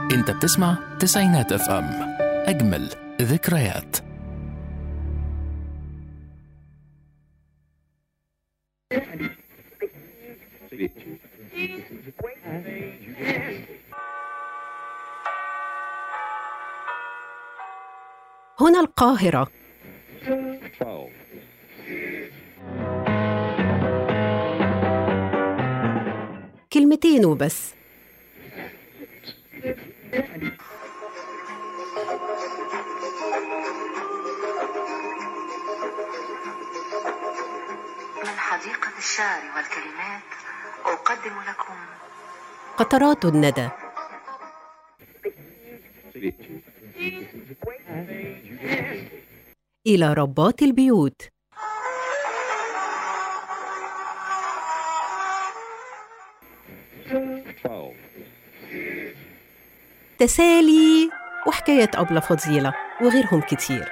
انت بتسمع تسعينات اف ام اجمل ذكريات هنا القاهرة كلمتين وبس من حديقة الشعر والكلمات أقدم لكم قطرات الندى إلى ربات البيوت تسالي وحكاية أبلة فضيلة وغيرهم كتير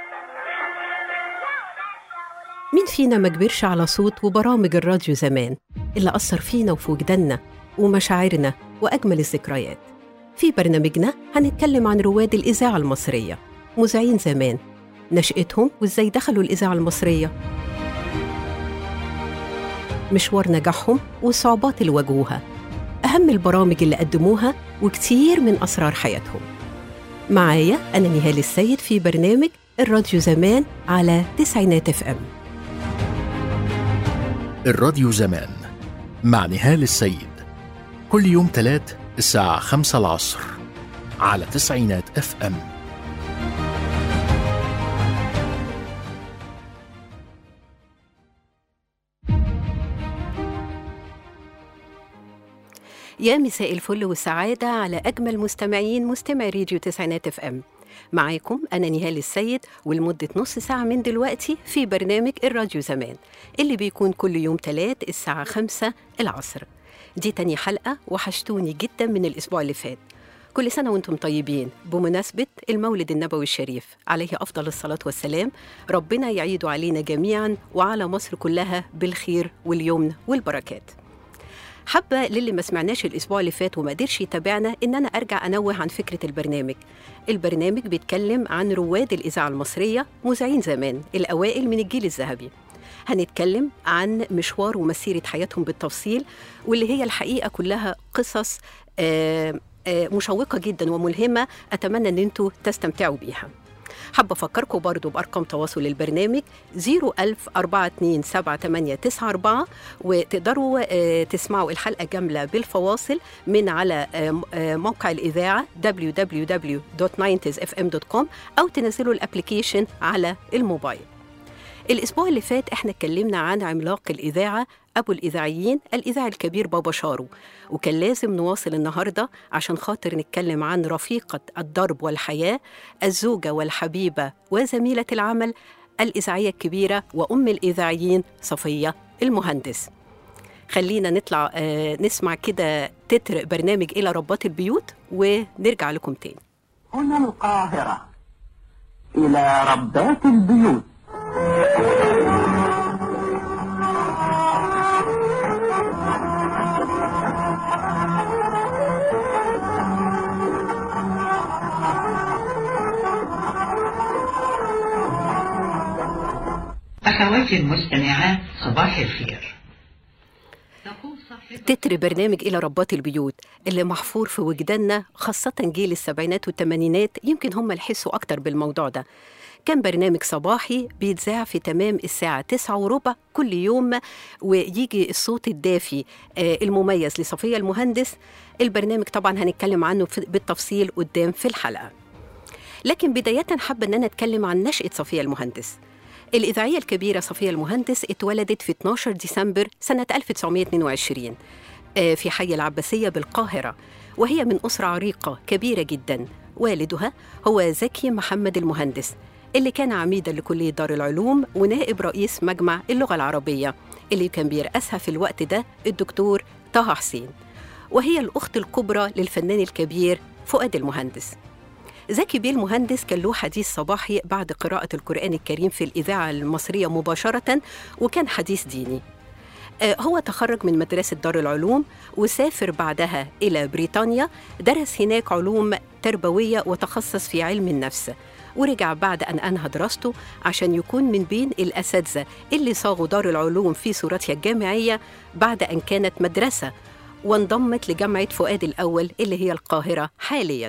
مين فينا ما كبرش على صوت وبرامج الراديو زمان اللي أثر فينا وفي وجداننا ومشاعرنا وأجمل الذكريات في برنامجنا هنتكلم عن رواد الإذاعة المصرية مذيعين زمان نشأتهم وإزاي دخلوا الإذاعة المصرية مشوار نجاحهم والصعوبات اللي واجهوها أهم البرامج اللي قدموها وكتير من أسرار حياتهم معايا أنا نهال السيد في برنامج الراديو زمان على تسعينات اف ام الراديو زمان مع نهال السيد كل يوم تلات الساعة خمسة العصر على تسعينات اف ام يا مساء الفل والسعادة على أجمل مستمعين مستمعي راديو تسعينات اف ام معاكم أنا نهال السيد ولمدة نص ساعة من دلوقتي في برنامج الراديو زمان اللي بيكون كل يوم تلات الساعة خمسة العصر دي تاني حلقة وحشتوني جدا من الأسبوع اللي فات كل سنة وانتم طيبين بمناسبة المولد النبوي الشريف عليه أفضل الصلاة والسلام ربنا يعيد علينا جميعا وعلى مصر كلها بالخير واليمن والبركات حابة للي ما سمعناش الأسبوع اللي فات وما قدرش يتابعنا إن أنا أرجع أنوه عن فكرة البرنامج البرنامج بيتكلم عن رواد الإذاعة المصرية مذيعين زمان الأوائل من الجيل الذهبي هنتكلم عن مشوار ومسيرة حياتهم بالتفصيل واللي هي الحقيقة كلها قصص آه، آه، مشوقة جدا وملهمة أتمنى أن أنتوا تستمتعوا بيها حابة أفكركم برضو بأرقام تواصل البرنامج 010427894 وتقدروا آه، تسمعوا الحلقة كاملة بالفواصل من على آه، آه، موقع الإذاعة www.90sfm.com أو تنزلوا الابليكيشن على الموبايل الأسبوع اللي فات احنا اتكلمنا عن عملاق الإذاعة أبو الإذاعيين الإذاعي الكبير بابا شارو وكان لازم نواصل النهاردة عشان خاطر نتكلم عن رفيقة الدرب والحياة الزوجة والحبيبة وزميلة العمل الإذاعية الكبيرة وأم الإذاعيين صفية المهندس خلينا نطلع آه، نسمع كده تتر برنامج إلى ربات البيوت ونرجع لكم تاني هنا القاهرة إلى ربات البيوت أخواتي المستمعات صباح الخير تقول صاحبة تتر برنامج إلى ربات البيوت اللي محفور في وجداننا خاصة جيل السبعينات والثمانينات يمكن هم اللي يحسوا أكتر بالموضوع ده كان برنامج صباحي بيتذاع في تمام الساعة تسعة وربع كل يوم ويجي الصوت الدافي آه، المميز لصفية المهندس البرنامج طبعا هنتكلم عنه في- بالتفصيل قدام في الحلقة لكن بداية حابة أن أنا أتكلم عن نشأة صفية المهندس الإذاعية الكبيرة صفية المهندس اتولدت في 12 ديسمبر سنة 1922 آه، في حي العباسية بالقاهرة وهي من أسرة عريقة كبيرة جدا والدها هو زكي محمد المهندس اللي كان عميدا لكلية دار العلوم ونائب رئيس مجمع اللغة العربية اللي كان بيرأسها في الوقت ده الدكتور طه حسين وهي الأخت الكبرى للفنان الكبير فؤاد المهندس زكي بيه المهندس كان له حديث صباحي بعد قراءة القرآن الكريم في الإذاعة المصرية مباشرة وكان حديث ديني آه، هو تخرج من مدرسة دار العلوم وسافر بعدها إلى بريطانيا درس هناك علوم تربوية وتخصص في علم النفس ورجع بعد أن أنهى دراسته عشان يكون من بين الأساتذة اللي صاغوا دار العلوم في صورتها الجامعية بعد أن كانت مدرسة وانضمت لجامعة فؤاد الأول اللي هي القاهرة حالياً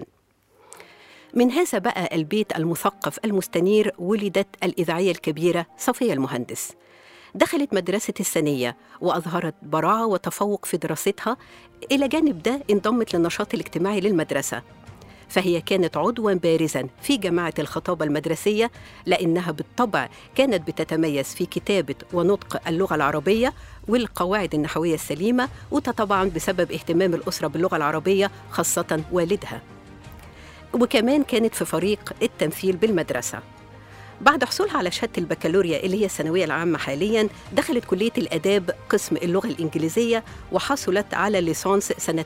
من هذا بقى البيت المثقف المستنير ولدت الإذاعية الكبيرة صفية المهندس دخلت مدرسة الثانية وأظهرت براعة وتفوق في دراستها إلى جانب ده انضمت للنشاط الاجتماعي للمدرسة فهي كانت عضوا بارزا في جماعة الخطابة المدرسية لأنها بالطبع كانت بتتميز في كتابة ونطق اللغة العربية والقواعد النحوية السليمة وده طبعا بسبب اهتمام الأسرة باللغة العربية خاصة والدها وكمان كانت في فريق التمثيل بالمدرسة بعد حصولها على شهادة البكالوريا اللي هي الثانوية العامة حاليا دخلت كلية الآداب قسم اللغة الإنجليزية وحصلت على الليسانس سنة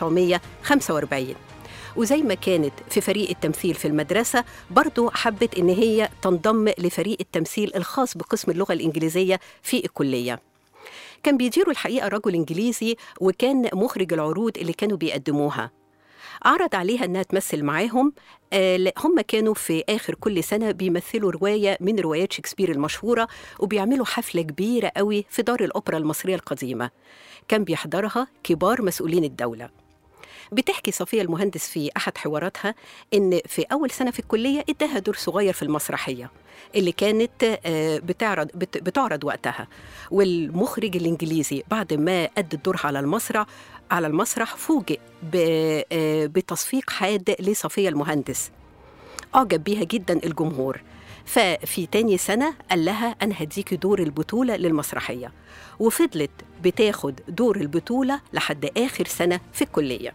1945 وزي ما كانت في فريق التمثيل في المدرسة برضو حبت إن هي تنضم لفريق التمثيل الخاص بقسم اللغة الإنجليزية في الكلية كان بيديروا الحقيقة رجل إنجليزي وكان مخرج العروض اللي كانوا بيقدموها عرض عليها انها تمثل معاهم آه، ل- هم كانوا في اخر كل سنه بيمثلوا روايه من روايات شكسبير المشهوره وبيعملوا حفله كبيره قوي في دار الاوبرا المصريه القديمه كان بيحضرها كبار مسؤولين الدوله بتحكي صفية المهندس في أحد حواراتها إن في أول سنة في الكلية إداها دور صغير في المسرحية اللي كانت آه، بتعرض بت- بتعرض وقتها والمخرج الإنجليزي بعد ما أدى دورها على المسرح على المسرح فوجئ ب- آه، بتصفيق حاد لصفية المهندس أعجب بيها جدا الجمهور ففي تاني سنة قال لها أنا هديكي دور البطولة للمسرحية وفضلت بتاخد دور البطولة لحد آخر سنة في الكلية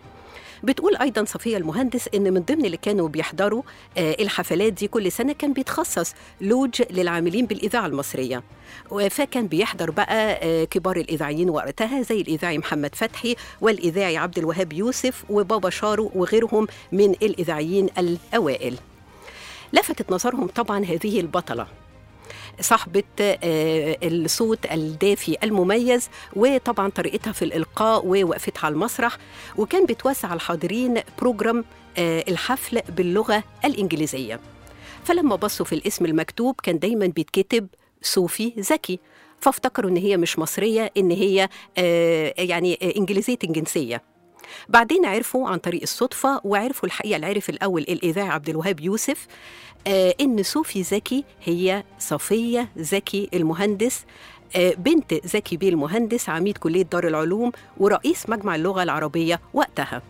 بتقول ايضا صفيه المهندس ان من ضمن اللي كانوا بيحضروا آه، الحفلات دي كل سنه كان بيتخصص لوج للعاملين بالاذاعه المصريه و- فكان بيحضر بقى آه، كبار الاذاعيين وقتها زي الاذاعي محمد فتحي والاذاعي عبد الوهاب يوسف وبابا شارو وغيرهم من الاذاعيين الاوائل لفتت نظرهم طبعا هذه البطله صاحبة آه، الصوت الدافي المميز وطبعا طريقتها في الإلقاء ووقفتها على المسرح وكان بتوسع على الحاضرين بروجرام آه، الحفل باللغة الإنجليزية فلما بصوا في الاسم المكتوب كان دايما بيتكتب صوفي زكي فافتكروا ان هي مش مصريه ان هي آه، يعني آه، انجليزيه الجنسيه بعدين عرفوا عن طريق الصدفه وعرفوا الحقيقه اللي عرف الاول الاذاعي عبد الوهاب يوسف آه، ان صوفي زكي هي صفيه زكي المهندس آه، بنت زكي بيه المهندس عميد كليه دار العلوم ورئيس مجمع اللغه العربيه وقتها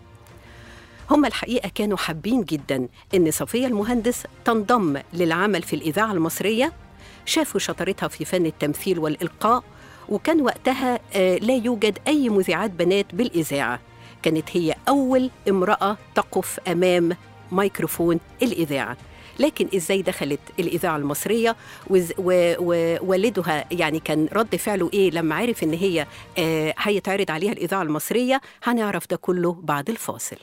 هم الحقيقه كانوا حابين جدا ان صفيه المهندس تنضم للعمل في الاذاعه المصريه شافوا شطارتها في فن التمثيل والالقاء وكان وقتها آه، لا يوجد اي مذيعات بنات بالاذاعه كانت هي اول امراه تقف امام ميكروفون الاذاعه لكن ازاي دخلت الاذاعه المصريه وز- و- ووالدها يعني كان رد فعله ايه لما عرف ان هي آه، هيتعرض عليها الاذاعه المصريه هنعرف ده كله بعد الفاصل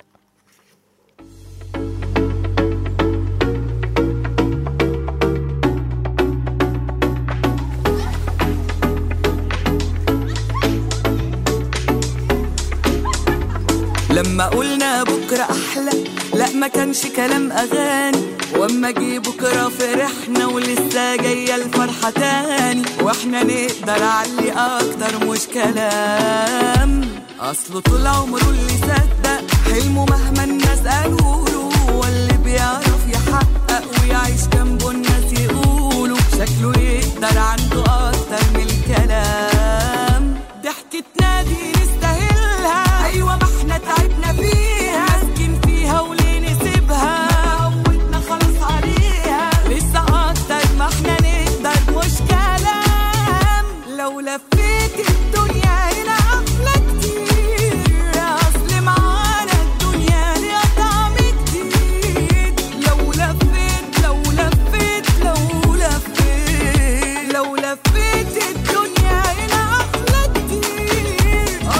لما قلنا بكرة أحلى لا ما كانش كلام أغاني واما جه بكرة فرحنا ولسه جاية الفرحة تاني واحنا نقدر علي أكتر مش كلام أصله طول عمره اللي صدق حلمه مهما الناس قالوله هو اللي بيعرف يحقق ويعيش جنبه الناس يقولوا شكله يقدر عنده أكتر من الكلام ضحكتنا دي نستاهلها أيوة ما احنا تعبنا فيها ماسكين فيها وليه نسيبها عودنا خلاص عليها لسه أكتر ما احنا نقدر مش كلام لو لفيت الدنيا هنا أحلى كتير أصل معانا الدنيا ليها طعم جديد لو لفيت لو لفيت لو لفيت لو لفيت الدنيا هنا أحلى كتير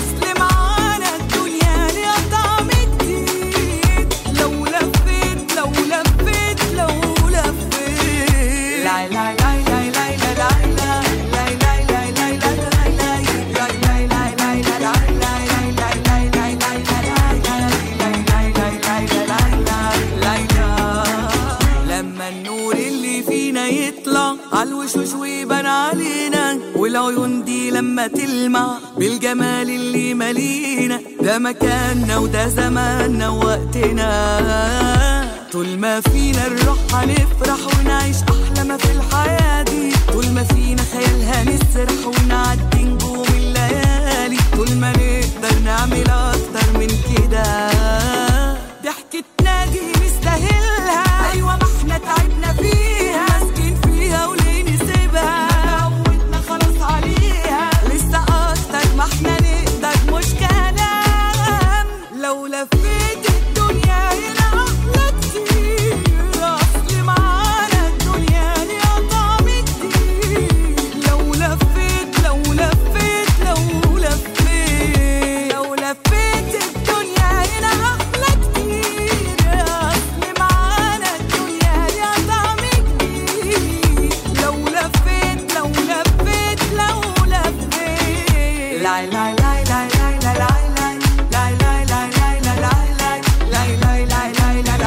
نعيش ويبان علينا والعيون دي لما تلمع بالجمال اللي مالينا ده مكاننا وده زماننا ووقتنا طول ما فينا الروح هنفرح ونعيش أحلى ما في الحياة دي طول ما فينا خيالها نسرح ونعدي نجوم الليالي طول ما نقدر نعمل أكتر من كده ضحكتنا دي نستاهلها أيوة ما احنا تعبنا فيها ماسكين فيها وليه نسيبها عودنا خلاص عليها لسه أكتر ما احنا نقدر مش كلام لو لفيت الدنيا هنا أحلى كتير أصل معانا الدنيا ليها طعم كتير لو لفيت لو لفيت لو لفيت لو لفيت الدنيا هنا أحلى كتير أصل معانا الدنيا ليها طعم كتير لو لفيت لو لفيت لو لفيت لا لا لا لا لا لا لا لا لا لا لا لا لا لا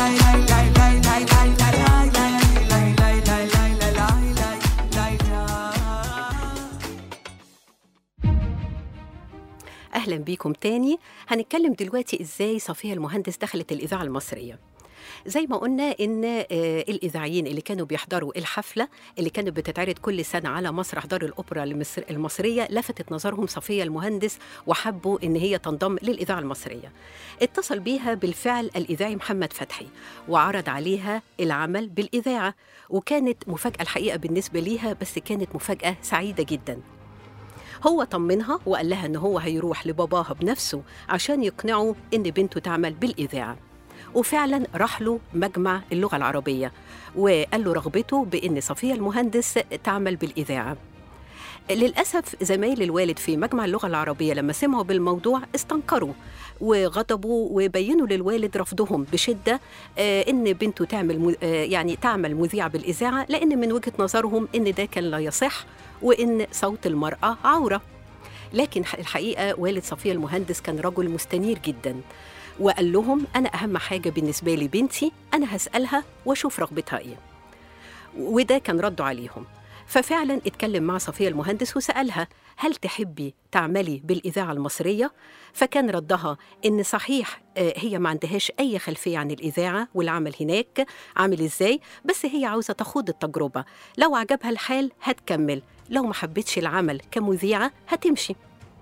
أهلا بيكم تاني هنتكلم دلوقتي إزاي صفية المهندس دخلت الإذاعة المصرية زي ما قلنا ان آه، الاذاعيين اللي كانوا بيحضروا الحفله اللي كانت بتتعرض كل سنه على مسرح دار الاوبرا المصر المصريه لفتت نظرهم صفيه المهندس وحبوا ان هي تنضم للاذاعه المصريه. اتصل بيها بالفعل الاذاعي محمد فتحي وعرض عليها العمل بالاذاعه وكانت مفاجاه الحقيقه بالنسبه ليها بس كانت مفاجاه سعيده جدا. هو طمنها وقال لها ان هو هيروح لباباها بنفسه عشان يقنعه ان بنته تعمل بالاذاعه. وفعلا راح له مجمع اللغة العربية وقال له رغبته بأن صفية المهندس تعمل بالإذاعة للأسف زمايل الوالد في مجمع اللغة العربية لما سمعوا بالموضوع استنكروا وغضبوا وبينوا للوالد رفضهم بشدة آه، إن بنته تعمل مو- آه، يعني تعمل مذيعة بالإذاعة لأن من وجهة نظرهم إن ده كان لا يصح وإن صوت المرأة عورة لكن الحقيقة والد صفية المهندس كان رجل مستنير جدا وقال لهم أنا أهم حاجة بالنسبة لي بنتي أنا هسألها وأشوف رغبتها إيه وده كان رده عليهم ففعلا اتكلم مع صفية المهندس وسألها هل تحبي تعملي بالإذاعة المصرية؟ فكان ردها إن صحيح آه، هي ما عندهاش أي خلفية عن الإذاعة والعمل هناك عامل إزاي بس هي عاوزة تخوض التجربة لو عجبها الحال هتكمل لو ما حبتش العمل كمذيعة هتمشي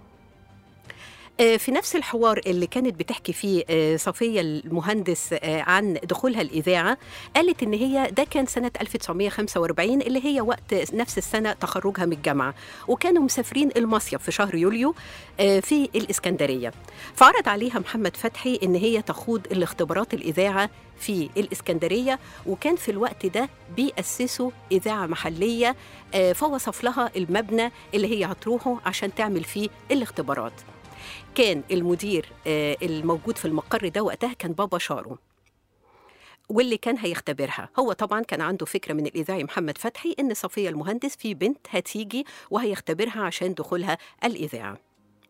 آه، في نفس الحوار اللي كانت بتحكي فيه آه، صفية المهندس آه، عن دخولها الإذاعة قالت إن هي ده كان سنة 1945 اللي هي وقت نفس السنة تخرجها من الجامعة وكانوا مسافرين المصيف في شهر يوليو آه، في الإسكندرية فعرض عليها محمد فتحي إن هي تخوض الاختبارات الإذاعة في الإسكندرية وكان في الوقت ده بيأسسوا إذاعة محلية آه، فوصف لها المبنى اللي هي هتروحه عشان تعمل فيه الاختبارات كان المدير آه، الموجود في المقر ده وقتها كان بابا شارو واللي كان هيختبرها هو طبعا كان عنده فكرة من الإذاعي محمد فتحي إن صفية المهندس في بنت هتيجي وهيختبرها عشان دخولها الإذاعة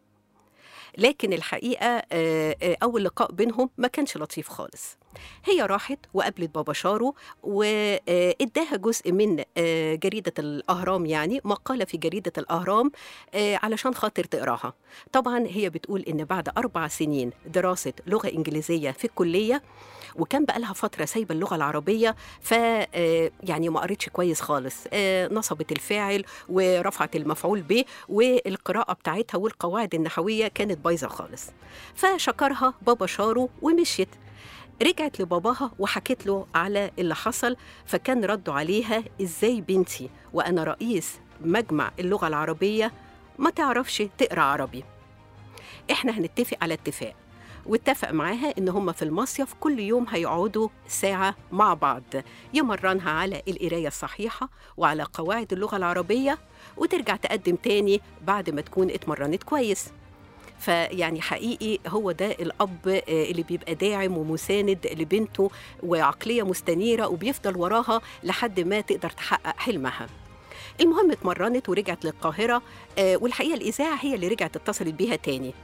لكن الحقيقة آه، آه، أول لقاء بينهم ما كانش لطيف خالص هي راحت وقابلت بابا شارو واداها جزء من آه، جريدة الأهرام يعني مقالة في جريدة الأهرام آه، علشان خاطر تقراها طبعا هي بتقول إن بعد أربع سنين دراسة لغة إنجليزية في الكلية وكان بقالها فترة سايبة اللغة العربية ف آه، يعني ما قريتش كويس خالص آه، نصبت الفاعل ورفعت المفعول به والقراءة بتاعتها والقواعد النحوية كانت بايظة خالص فشكرها بابا شارو ومشيت رجعت لباباها وحكت له على اللي حصل فكان رده عليها ازاي بنتي وانا رئيس مجمع اللغه العربيه ما تعرفش تقرا عربي احنا هنتفق على اتفاق واتفق معاها ان هم في المصيف كل يوم هيقعدوا ساعه مع بعض يمرنها على القرايه الصحيحه وعلى قواعد اللغه العربيه وترجع تقدم تاني بعد ما تكون اتمرنت كويس فيعني حقيقي هو ده الأب آه، اللي بيبقى داعم ومساند لبنته وعقلية مستنيرة وبيفضل وراها لحد ما تقدر تحقق حلمها المهم اتمرنت ورجعت للقاهرة آه، والحقيقة الإذاعة هي اللي رجعت اتصلت بيها تاني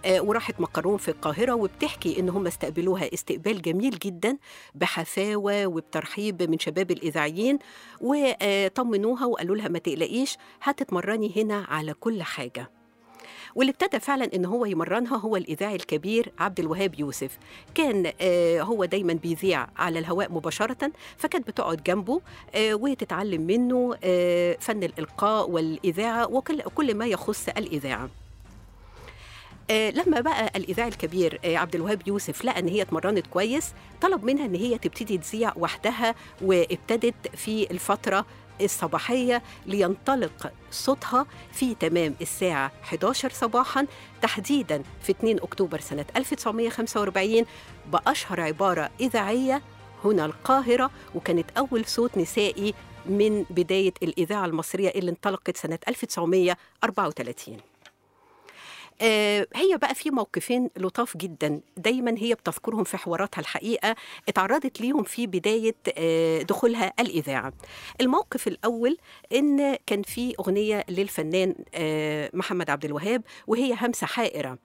آه، وراحت مقرهم في القاهرة وبتحكي إن هم استقبلوها استقبال جميل جدا بحفاوة وبترحيب من شباب الإذاعيين وطمنوها وقالوا لها ما تقلقيش هتتمرني هنا على كل حاجة واللي ابتدى فعلا ان هو يمرنها هو الاذاعي الكبير عبد الوهاب يوسف كان آه، هو دايما بيذيع على الهواء مباشره فكانت بتقعد جنبه آه، وتتعلم منه آه، فن الالقاء والاذاعه وكل كل ما يخص الاذاعه آه، لما بقى الاذاعي الكبير آه، عبد الوهاب يوسف لقى ان هي اتمرنت كويس طلب منها ان هي تبتدي تذيع وحدها وابتدت في الفتره الصباحيه لينطلق صوتها في تمام الساعه 11 صباحا تحديدا في 2 اكتوبر سنه 1945 باشهر عباره اذاعيه هنا القاهره وكانت اول صوت نسائي من بدايه الاذاعه المصريه اللي انطلقت سنه 1934 آه، هي بقى في موقفين لطاف جدا دايما هي بتذكرهم في حواراتها الحقيقه اتعرضت ليهم في بدايه آه، دخولها الاذاعه. الموقف الاول ان كان في اغنيه للفنان آه، محمد عبد الوهاب وهي همسه حائره.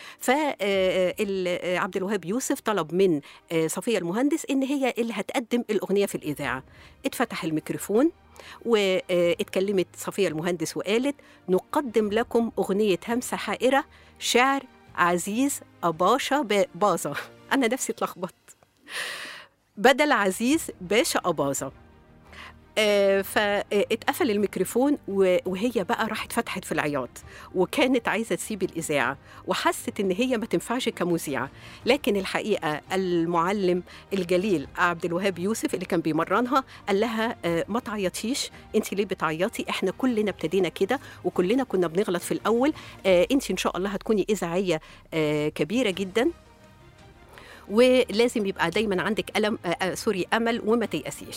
فعبد الوهاب يوسف طلب من آه، صفيه المهندس ان هي اللي هتقدم الاغنيه في الاذاعه. اتفتح الميكروفون واتكلمت صفيه المهندس وقالت نقدم لكم اغنيه همسه حائره شعر عزيز اباشا ب- باظه انا نفسي اتلخبطت بدل عزيز باشا اباظه آه، فاتقفل الميكروفون و- وهي بقى راحت فتحت في العياط وكانت عايزه تسيب الاذاعه وحست ان هي ما تنفعش كمذيعه لكن الحقيقه المعلم الجليل عبد الوهاب يوسف اللي كان بيمرنها قال لها آه، ما تعيطيش انت ليه بتعيطي احنا كلنا ابتدينا كده وكلنا كنا بنغلط في الاول انت ان شاء الله هتكوني اذاعيه آه، كبيره جدا ولازم يبقى دايما عندك ألم آه، آه، سوري امل وما تيأسيش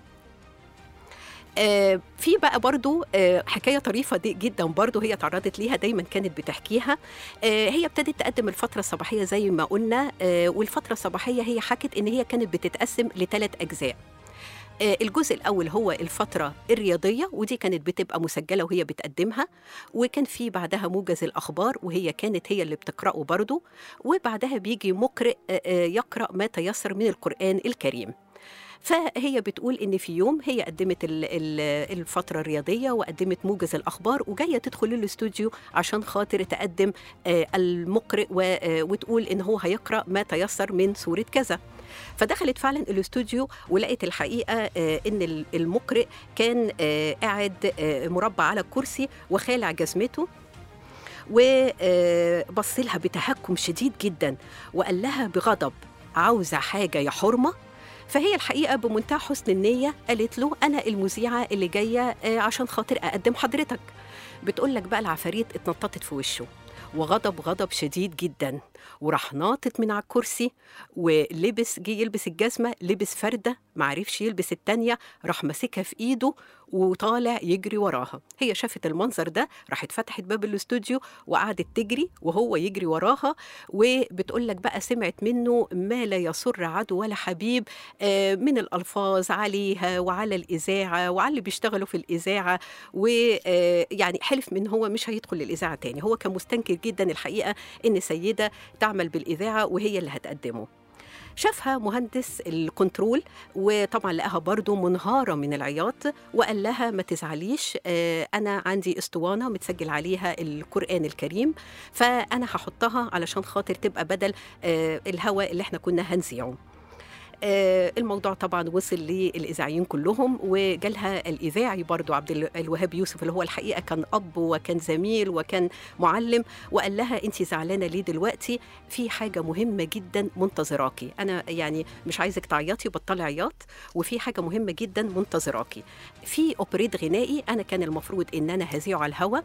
آه، في بقى برضو آه، حكاية طريفة دي جدا برضو هي تعرضت ليها دايما كانت بتحكيها آه، هي ابتدت تقدم الفترة الصباحية زي ما قلنا آه، والفترة الصباحية هي حكت إن هي كانت بتتقسم لثلاث أجزاء آه، الجزء الأول هو الفترة الرياضية ودي كانت بتبقى مسجلة وهي بتقدمها وكان في بعدها موجز الأخبار وهي كانت هي اللي بتقرأه برضو وبعدها بيجي مقرئ آه، آه، يقرأ ما تيسر من القرآن الكريم فهي بتقول ان في يوم هي قدمت ال- ال- الفتره الرياضيه وقدمت موجز الاخبار وجايه تدخل الاستوديو عشان خاطر تقدم آه، المقرئ و- آه، وتقول ان هو هيقرا ما تيسر من سوره كذا فدخلت فعلا الاستوديو ولقيت الحقيقه آه، ان ال- المقرئ كان آه، قاعد آه، مربع على الكرسي وخالع جزمته وبص لها بتهكم شديد جدا وقال لها بغضب عاوزه حاجه يا حرمه فهي الحقيقه بمنتهى حسن النيه قالت له انا المذيعه اللي جايه آه، عشان خاطر اقدم حضرتك بتقول لك بقى العفاريت اتنططت في وشه وغضب غضب شديد جدا وراح ناطط من على الكرسي ولبس جه يلبس الجزمه لبس فرده معرفش يلبس التانيه راح ماسكها في ايده وطالع يجري وراها هي شافت المنظر ده راحت فتحت باب الاستوديو وقعدت تجري وهو يجري وراها وبتقول لك بقى سمعت منه ما لا يسر عدو ولا حبيب آه، من الالفاظ عليها وعلى الاذاعه وعلى اللي بيشتغلوا في الاذاعه ويعني حلف من هو مش هيدخل الاذاعه تاني هو كان مستنكر جدا الحقيقه ان سيده تعمل بالاذاعه وهي اللي هتقدمه شافها مهندس الكنترول وطبعا لقاها برضو منهارة من العياط وقال لها ما تزعليش آه، أنا عندي اسطوانة متسجل عليها القرآن الكريم فأنا هحطها علشان خاطر تبقى بدل آه، الهواء اللي احنا كنا هنذيعه آه، الموضوع طبعا وصل للاذاعيين كلهم وجالها الاذاعي برضو عبد ال- الوهاب يوسف اللي هو الحقيقه كان اب وكان زميل وكان معلم وقال لها انت زعلانه ليه دلوقتي في حاجه مهمه جدا منتظراكي انا يعني مش عايزك تعيطي وبطلي عياط وفي حاجه مهمه جدا منتظراكي في اوبريت غنائي انا كان المفروض ان انا هذيعه على الهوا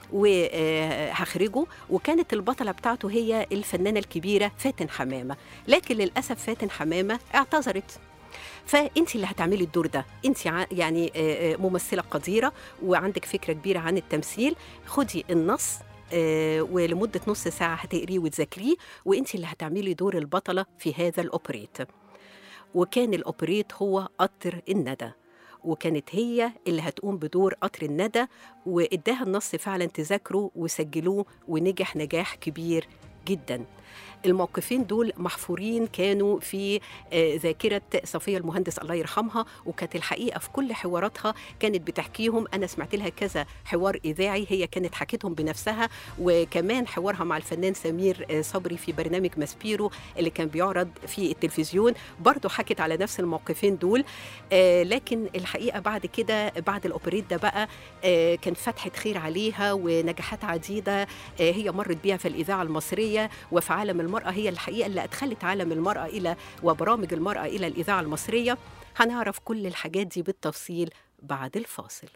وهخرجه وكانت البطلة بتاعته هي الفنانة الكبيرة فاتن حمامة لكن للأسف فاتن حمامة اعتذرت فانت اللي هتعملي الدور ده انت ع- يعني آه، آه، ممثله قديره وعندك فكره كبيره عن التمثيل خدي النص آه، ولمده نص ساعه هتقريه وتذاكريه وانت اللي هتعملي دور البطله في هذا الاوبريت وكان الاوبريت هو قطر الندى وكانت هي اللي هتقوم بدور قطر الندى واداها النص فعلا تذاكره وسجلوه ونجح نجاح كبير جدا الموقفين دول محفورين كانوا في آه، ذاكرة صفية المهندس الله يرحمها وكانت الحقيقة في كل حواراتها كانت بتحكيهم أنا سمعت لها كذا حوار إذاعي هي كانت حكيتهم بنفسها وكمان حوارها مع الفنان سمير آه، صبري في برنامج ماسبيرو اللي كان بيعرض في التلفزيون برضه حكت على نفس الموقفين دول آه، لكن الحقيقة بعد كده بعد الأوبريت ده بقى آه، كان فتحة خير عليها ونجاحات عديدة آه، هي مرت بيها في الإذاعة المصرية وفي عالم المرأة هي الحقيقة اللي أدخلت عالم المرأة إلى وبرامج المرأة إلى الإذاعة المصرية هنعرف كل الحاجات دي بالتفصيل بعد الفاصل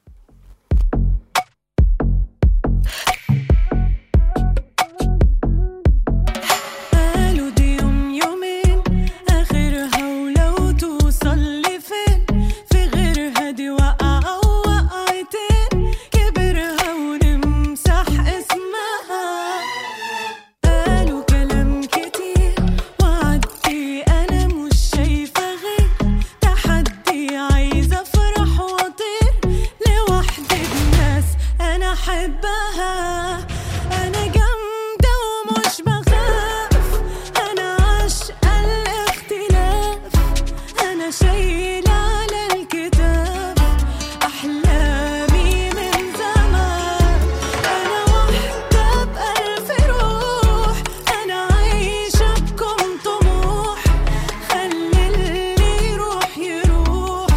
قالوا دي يوم يومين آخرها ولو توصل لفين في غيرها دي وقعة ووقعتين كبرها ونمسح اسمها قالوا كلام كتير وعدي أنا مش شايفة غير تحدي عايزة أفرح وأطير لوحدي بناس أنا أحبها أنا جامدة ومش بخاف أنا عاشقة الاختلاف أنا شايلة على الكتاب أحلامي من زمان أنا واحدة بألف روح أنا عايشة بكم طموح خلي اللي يروح يروح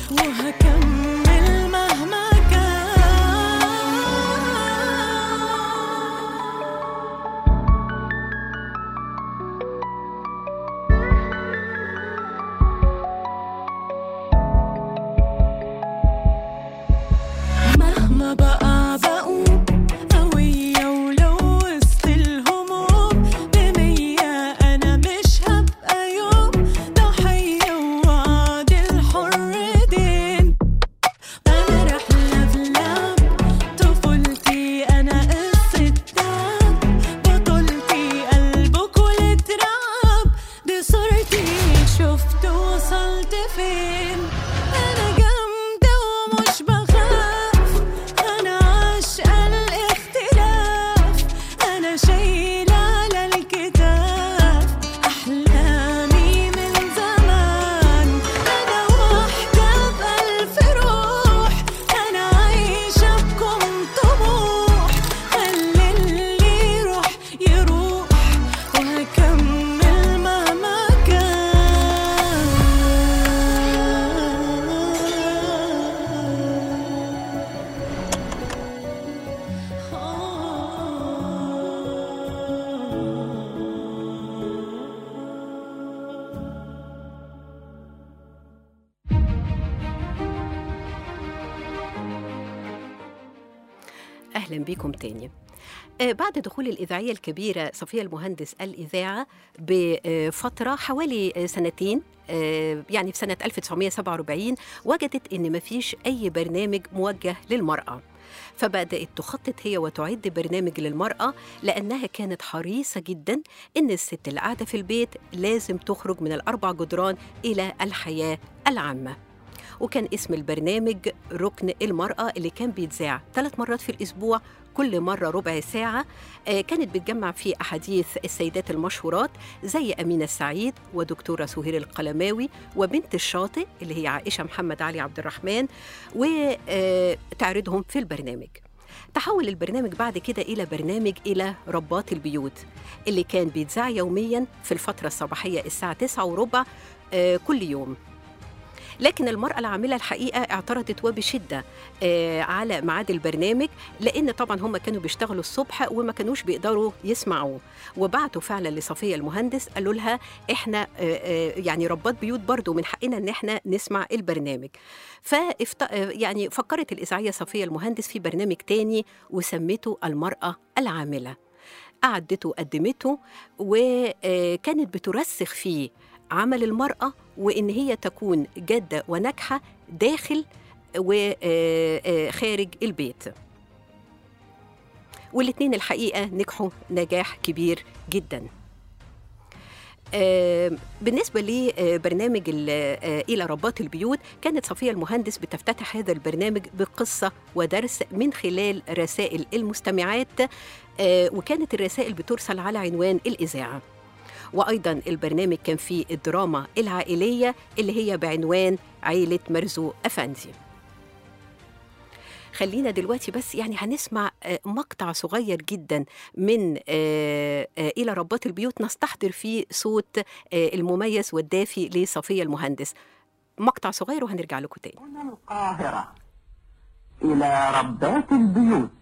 وهكمل مهما كان مهما بقى بقوم قوية ولو وسط الهموم بمية أنا مش هبقى يوم ضحية ووعد الحر دين أنا رحلة في لعب طفولتي أنا قصة تعب بطولتي قلبك والتراب دي صورتي شفت وصلت فين أنا جامدة ومش بخاف أنا عاشقة الاختلاف أنا شايلة على الكتاب أحلامي من زمان أنا واحدة بألف روح أنا عايشة بكم طموح خلي اللي يروح يروح وهكمل مهما كان أهلا بيكم تاني آه، بعد دخول الإذاعية الكبيرة صفية المهندس الإذاعة بفترة حوالي آه، سنتين آه، يعني في سنة 1947 وجدت إن مفيش أي برنامج موجه للمرأة فبدأت تخطط هي وتعد برنامج للمرأة لأنها كانت حريصة جدا إن الست اللي قاعدة في البيت لازم تخرج من الأربع جدران إلى الحياة العامة وكان اسم البرنامج ركن المرأة اللي كان بيتذاع ثلاث مرات في الأسبوع كل مرة ربع ساعة آه، كانت بتجمع فيه أحاديث السيدات المشهورات زي أمينة السعيد ودكتورة سهير القلماوي وبنت الشاطئ اللي هي عائشة محمد علي عبد الرحمن وتعرضهم في البرنامج تحول البرنامج بعد كده إلى برنامج إلى ربات البيوت اللي كان بيتذاع يوميا في الفترة الصباحية الساعة 9 وربع آه، كل يوم لكن المرأة العاملة الحقيقة اعترضت وبشدة آه، على ميعاد البرنامج لأن طبعا هم كانوا بيشتغلوا الصبح وما كانوش بيقدروا يسمعوه وبعتوا فعلا لصفية المهندس قالوا لها احنا آه، آه، يعني ربات بيوت برضو من حقنا ان احنا نسمع البرنامج فافت... آه، يعني فكرت الإذاعية صفية المهندس في برنامج تاني وسمته المرأة العاملة أعدته وقدمته وكانت بترسخ فيه عمل المرأة وإن هي تكون جادة وناجحة داخل وخارج البيت والاتنين الحقيقة نجحوا نجاح كبير جداً آه، بالنسبة لبرنامج ال- آه، إلى ربات البيوت كانت صفية المهندس بتفتتح هذا البرنامج بقصة ودرس من خلال رسائل المستمعات آه، وكانت الرسائل بترسل على عنوان الإذاعة وأيضا البرنامج كان فيه الدراما العائلية اللي هي بعنوان عيلة مرزوق أفندي خلينا دلوقتي بس يعني هنسمع آه، مقطع صغير جدا من آه، آه، إلى ربات البيوت نستحضر فيه صوت آه، المميز والدافي لصفية المهندس مقطع صغير وهنرجع لكم تاني هنا القاهرة إلى ربات البيوت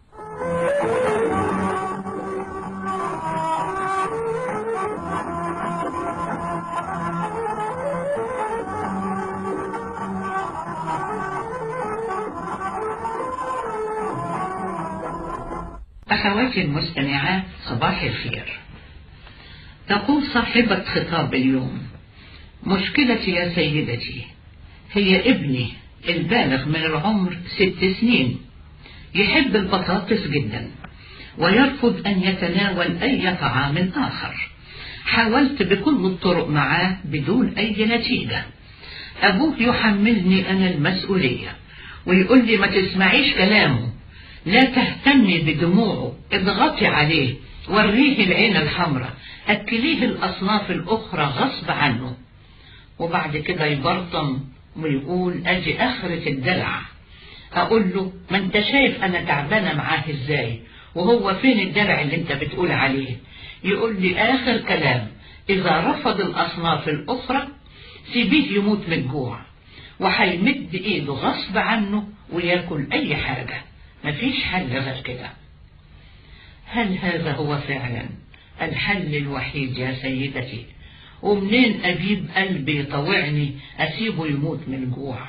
أخواتي المستمعات صباح الخير تقول صاحبة خطاب اليوم مشكلتي يا سيدتي هي ابني البالغ من العمر ست سنين يحب البطاطس جدا ويرفض أن يتناول أي طعام آخر حاولت بكل الطرق معاه بدون أي نتيجة أبوه يحملني أنا المسؤولية ويقول لي ما تسمعيش كلامه لا تهتمي بدموعه اضغطي عليه وريه العين الحمراء أكليه الأصناف الأخرى غصب عنه وبعد كده يبرطم ويقول أجي آخرة الدلع أقول له ما أنت شايف أنا تعبانة معاه إزاي وهو فين الدلع اللي أنت بتقول عليه يقول لي آخر كلام إذا رفض الأصناف الأخرى سيبيه يموت من الجوع وهيمد إيده غصب عنه وياكل أي حاجة مفيش حل غير كده هل هذا هو فعلا الحل الوحيد يا سيدتي ومنين أجيب قلبي يطوعني أسيبه يموت من الجوع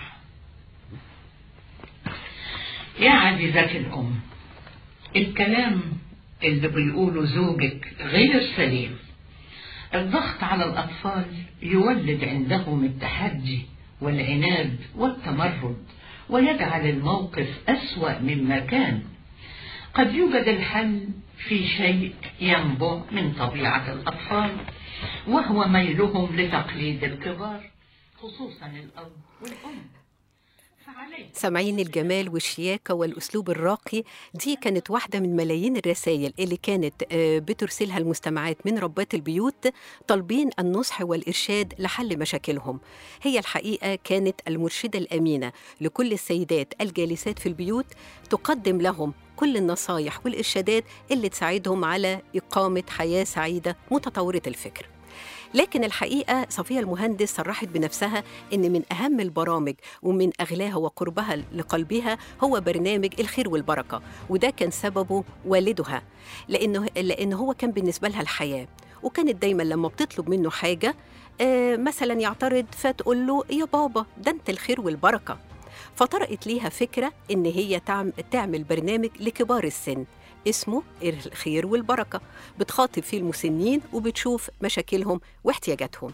يا عزيزتي الأم الكلام اللي بيقوله زوجك غير سليم الضغط على الأطفال يولد عندهم التحدي والعناد والتمرد ويجعل الموقف أسوأ مما كان قد يوجد الحل في شيء ينبع من طبيعة الأطفال وهو ميلهم لتقليد الكبار خصوصا الأب والأم فعليه سامعين الجمال والشياكة والأسلوب الراقي دي كانت واحدة من ملايين الرسائل اللي كانت آه، بترسلها المستمعات من ربات البيوت طالبين النصح والإرشاد لحل مشاكلهم هي الحقيقة كانت المرشدة الأمينة لكل السيدات الجالسات في البيوت تقدم لهم كل النصايح والإرشادات اللي تساعدهم على إقامة حياة سعيدة متطورة الفكر لكن الحقيقة صفية المهندس صرحت بنفسها إن من أهم البرامج ومن أغلاها وقربها لقلبها هو برنامج الخير والبركة وده كان سببه والدها لأنه, لأنه هو كان بالنسبة لها الحياة وكانت دايما لما بتطلب منه حاجة آه مثلا يعترض فتقول له يا بابا ده انت الخير والبركة فطرقت ليها فكرة إن هي تعم- تعمل برنامج لكبار السن اسمه الخير والبركة بتخاطب فيه المسنين وبتشوف مشاكلهم واحتياجاتهم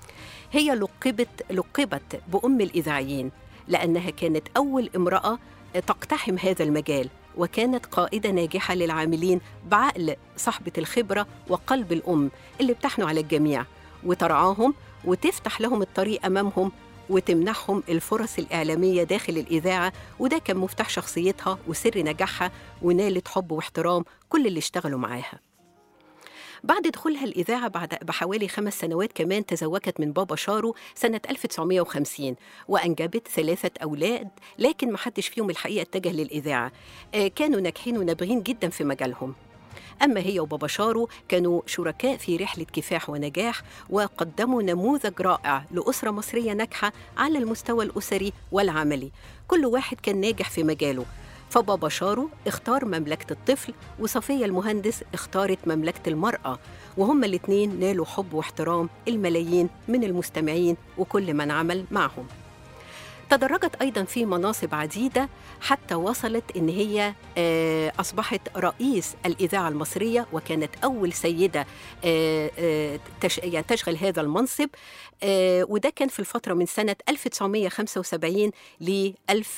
هي لقبت لقبت بأم الإذاعيين لأنها كانت أول امرأة تقتحم هذا المجال وكانت قائدة ناجحة للعاملين بعقل صاحبة الخبرة وقلب الأم اللي بتحنوا على الجميع وترعاهم وتفتح لهم الطريق أمامهم وتمنحهم الفرص الإعلامية داخل الإذاعة وده كان مفتاح شخصيتها وسر نجاحها ونالت حب واحترام كل اللي اشتغلوا معاها بعد دخولها الإذاعة بعد بحوالي خمس سنوات كمان تزوجت من بابا شارو سنة 1950 وأنجبت ثلاثة أولاد لكن محدش فيهم الحقيقة اتجه للإذاعة آه، كانوا ناجحين ونابغين جدا في مجالهم أما هي وبابا شارو كانوا شركاء في رحلة كفاح ونجاح وقدموا نموذج رائع لأسرة مصرية ناجحة على المستوى الأسري والعملي كل واحد كان ناجح في مجاله فبابا شارو اختار مملكة الطفل وصفية المهندس اختارت مملكة المرأة وهما الاتنين نالوا حب واحترام الملايين من المستمعين وكل من عمل معهم تدرجت أيضا في مناصب عديدة حتى وصلت إن هي آه، أصبحت رئيس الإذاعة المصرية وكانت أول سيدة آه، آه، تش- يعني تشغل هذا المنصب آه، وده كان في الفترة من سنة 1975 ل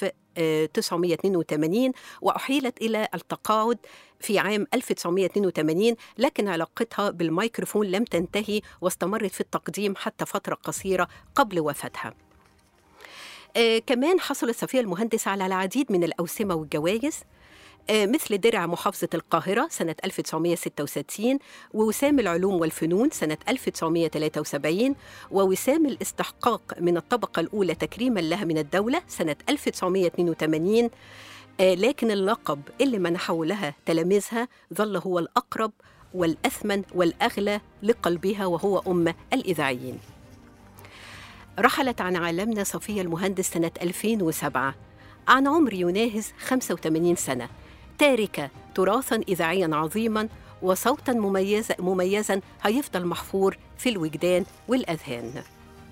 1982 وأحيلت إلى التقاعد في عام 1982 لكن علاقتها بالميكروفون لم تنتهي واستمرت في التقديم حتى فترة قصيرة قبل وفاتها آه كمان حصلت صفية المهندس على العديد من الأوسمة والجوائز آه، مثل درع محافظة القاهرة سنة 1966 ووسام العلوم والفنون سنة 1973 ووسام الاستحقاق من الطبقة الأولى تكريما لها من الدولة سنة 1982 آه، لكن اللقب اللي منحه لها تلاميذها ظل هو الأقرب والأثمن والأغلى لقلبها وهو أم الإذاعيين رحلت عن عالمنا صفية المهندس سنة 2007 عن عمر يناهز 85 سنة تاركة تراثا إذاعيا عظيما وصوتا مميزا, مميزا هيفضل محفور في الوجدان والأذهان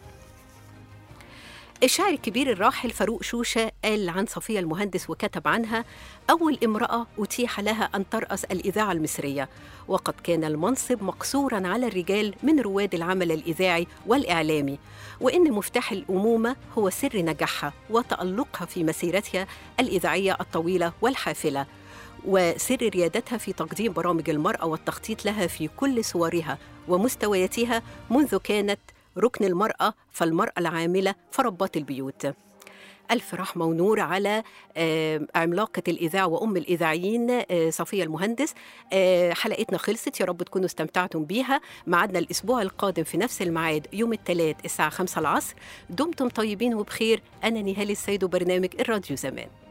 الشاعر الكبير الراحل فاروق شوشة قال عن صفية المهندس وكتب عنها أول امرأة أتيح لها أن ترأس الإذاعة المصرية وقد كان المنصب مقصورا على الرجال من رواد العمل الإذاعي والإعلامي وإن مفتاح الأمومة هو سر نجاحها وتألقها في مسيرتها الإذاعية الطويلة والحافلة وسر ريادتها في تقديم برامج المرأة والتخطيط لها في كل صورها ومستوياتها منذ كانت ركن المرأة فالمرأة العاملة فربات البيوت ألف رحمة ونور على آه، عملاقة الإذاعة وأم الإذاعيين آه، صفية المهندس آه، حلقتنا خلصت يا رب تكونوا استمتعتم بيها معادنا الأسبوع القادم في نفس الميعاد يوم الثلاث الساعة 5 العصر دمتم طيبين وبخير أنا نهال السيد وبرنامج الراديو زمان